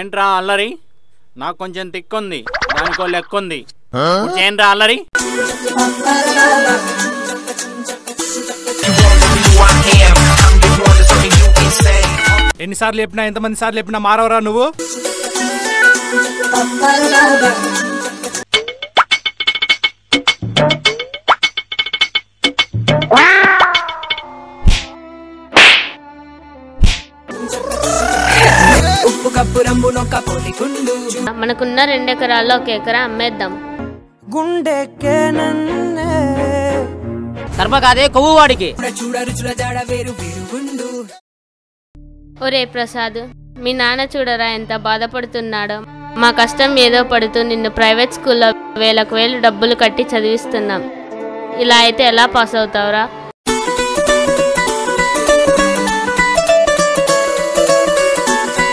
ఏంట్రా అల్లరి నాకు కొంచెం తిక్కుంది దానికో లెక్కుంది ఇప్పుడు ఏంట్రా అల్లరి ఎన్నిసార్లు చెప్పినా ఎంతమంది సార్లు చెప్పినా మారవరా నువ్వు ఉప్పు కప్పు రంబు నొక్క పొడి గుండు మనకున్న రెండు ఎకరాల్లో ఒక ఎకరా అమ్మేద్దాం కర్మ కాదే కొవ్వు వాడికి చూడ రుచుల జాడ వేరు వేరు గుండు ఒరే ప్రసాద్ మీ నాన్న చూడరా ఎంత బాధపడుతున్నాడో మా కష్టం ఏదో పడుతూ నిన్ను ప్రైవేట్ స్కూల్లో వేలకు వేలు డబ్బులు కట్టి చదివిస్తున్నాం ఇలా అయితే ఎలా పాస్ అవుతావురా